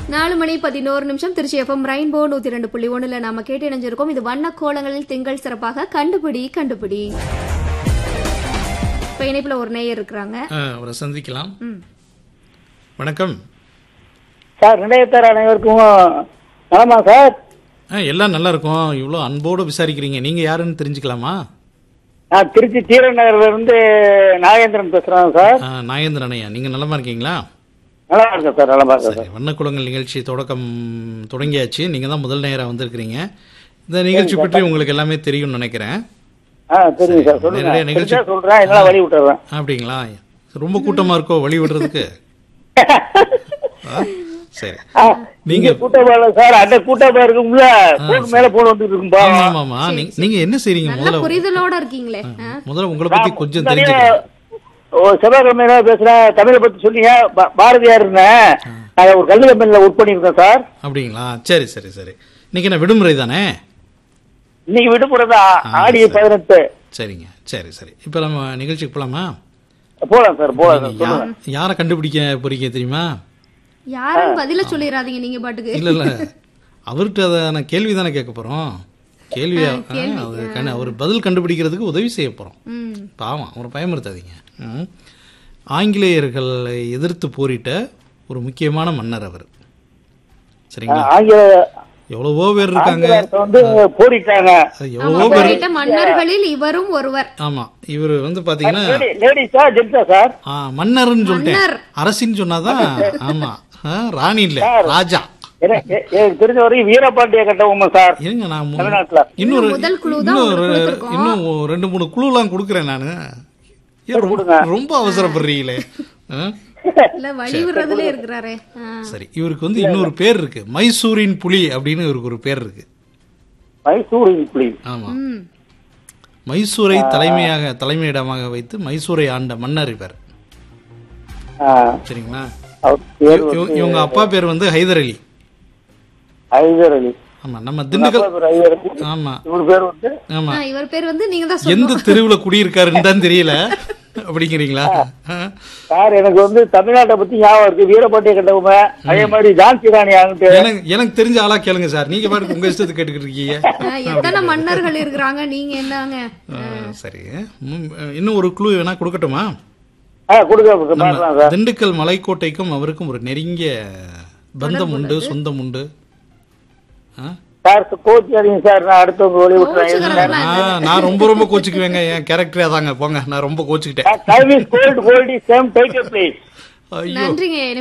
நாலு மணி பதினோரு நிமிஷம் திருச்சி எஃப்எம் ரெயின்போ நூத்தி ரெண்டு புள்ளி ஒண்ணுல நாம கேட்டு இணைஞ்சிருக்கோம் இது வண்ண கோலங்களில் திங்கள் சிறப்பாக கண்டுபிடி கண்டுபிடி இப்ப இணைப்புல ஒரு நேயர் இருக்கிறாங்க ஆ, அவரை சந்திக்கலாம் ம். வணக்கம் சார் நிலையத்தார் அனைவருக்கும் நலமா சார் ஆ, எல்லாம் நல்லா இருக்கும் இவ்வளோ அன்போடு விசாரிக்கிறீங்க நீங்க யாருன்னு தெரிஞ்சுக்கலாமா நான் திருச்சி தீரன் நகர்ல இருந்து நாகேந்திரன் பேசுறேன் சார் ஆ, நாகேந்திரன் ஐயா நீங்க நலமா இருக்கீங்களா நல்லா இருக்கேன் சார் நல்லா இருக்கேன் சார் சரி வண்ணக்குளங்கள் நிகழ்ச்சி தொடக்கம் தொடங்கியாச்சு நீங்க தான் முதல் நேரா வந்திருக்கிறீங்க இந்த நிகழ்ச்சி பற்றி உங்களுக்கு எல்லாமே தெரியும்னு நினைக்கிறேன் ஆ தெரியுங்க சார் சொல்லுங்க நிறைய நிகழ்ச்சி- தெரிஞ்சா சொல்றேன் எல்லாம் வழி விட்டுறேன் அப்படிங்களா ரொம்ப கூட்டமா இருக்கோ வழி விடுறதுக்கு ஆ, சரி ஆ, நீங்க இங்க கூட்டமா இல்ல சார் அந்த கூட்டமா இருக்கும்ல போன் மேல போன் வந்துட்டு இருக்கும்பா ஆமா ஆமாமா நீங்க- நீங்க என்ன செய்றீங்க நல்ல முதல்ல புரிதலோட இருக்கீங்களே ஆ? முதல்ல உங்களை பத்தி கொஞ்சம் முன்னாடியே தெரிஞ்சுக்கிறேன் ஓ செவ்வாய்க்கிழமை பேசுறேன் தமிழை பத்தி சொன்னீங்க பா- பாரதியார் இருந்தேன் நான் ஒரு கல்வி கம்பெனில ஒர்க் பண்ணிருக்கேன் சார் அப்படிங்களா சரி சரி சரி இன்னைக்கு என்ன விடுமுறை தானே இன்னைக்கு விடுமுறைதான் ஆ, ஆடி சரி. பதினெட்டு சரிங்க சரி சரி இப்போ நம்ம நிகழ்ச்சிக்கு போலாமா போலாம் சார் போலாம் சார் நீங்க யா- சொல்லுங்க யாரை கண்டுபிடிக்க போறீங்க தெரியுமா யாரும் பதில சொல்லிடாதீங்க நீங்க பாட்டுக்கு இல்ல இல்ல அவர்கிட்ட அதை நான் கேள்வி தானே கேட்க போறோம் கேள்வி ஆ, அவர் கண்டு- அவர் பதில் கண்டுபிடிக்கிறதுக்கு உதவி செய்ய போறோம் ம் பாவம் அவரை பயமுறுத்தாதீங்க ம். ஆங்கிலேயர்களை எதிர்த்து போரிட்ட ஒரு முக்கியமான மன்னர் அவர் சரிங்களா ஆங்கில எவ்வளவோ பேர் இருக்காங்க ஆங்கிலேயர்கிட்ட வந்து போரிட்டாங்க எவ்வளவோ பேர் போரிட்ட மன்னர்களில் இவரும் ஒருவர் ஆமா இவர் வந்து பாத்தீங்கன்னா லேடி- லேடிஸா ஜென்ஸா சார் ஆ, மன்னர்னு சொல்லிட்டேன் மன்னர். அரசின்னு சொன்னாதான் ஆமா ஆ, ராணி இல்ல ராஜா எனக்கு எ- எனக்கு தெரிஞ்ச வரைக்கும் வீரபாண்டிய கட்டபொம்மன் சார் இருங்க நான் மு- தமிழ்நாட்டுல இன்னொரு முதல் குழு தான் இன்னும் உங்களுக்கு ஒரு- கொடுத்திருக்கோம். இன்னும் ஒரு ரெண்டு மூணு குழுலாம் கொடுக்குறேன் நானு ஏன் ரொம்ப- கொடுங்க. ரொம்ப அவசரப்படுறீங்களே ஆ? இல்ல வழி விடுறதுல இருக்கிறாரே ஆ. சரி இவருக்கு வந்து இன்னொரு பேர் இருக்கு மைசூரின் புலி அப்படின்னு இவருக்கு ஒரு பேர் இருக்கு மைசூரின் புலி ஆமா ம் மைசூரை தலைமையாக தலைமையிடமாக வைத்து மைசூரை ஆண்ட மன்னர் இவர் ஆ, சரிங்களா அவர் பேர் இவ- வந்து இவங்க அப்பா பேர் வந்து ஹைதர் அலி ஹைதர் அலி ஆமா நம்ம திண்டுக்கல் அப்பா பேர் ஹைதர் அலி ஆமா இவர் பேர் வந்து ஆமா ஆ, இவர் பேர் வந்து நீங்க தான் சொல்லணும் எந்த தெருவுல குடியிருக்காருன்னு தான் தெரியல அப்படிங்கிறீங்களா ஆ. சார் எனக்கு வந்து தமிழ்நாட்டை பத்தி ஞாபகம் இருக்கு வீரபாண்டிய கட்டபொம்மன் அதே மாதிரி ஜான்சி ராணி ஆகிட்டு எனக்கு எனக்கு தெரிஞ்ச ஆளா கேளுங்க சார் நீங்க பாட்டுக்கு உங்க இஷ்டத்துக்கு கேட்டுக்கிட்டு இருக்கீங்க ஆ, எத்தனை மன்னர்கள் இருக்கிறாங்க நீங்க என்னங்க ஆ, சரி ம், இன்னும் ஒரு குழு வேணா கொடுக்கட்டுமா ஆ கொடுக்க பாக்கலாம் சார் திண்டுக்கல் மலைக்கோட்டைக்கும் அவருக்கும் ஒரு நெருங்கிய பந்தம் உண்டு சொந்தம் உண்டு ஆ? சார் கோச்சி அடிங்க சார் நான் அடுத்தவங்க வழி விட்டுறேன் கோச்சுக்கிறதெல்லாம் ஆ, நான் ரொம்ப ரொம்ப கோச்சுக்குவேங்க என் கேரக்டரே அதாங்க போங்க நான் ரொம்ப கோச்சுக்கிட்டேன் சர்வீஸ் கோல்டு கோல்டி சேம் டேக் பிளேஸ் ஐயோ நன்றிங்க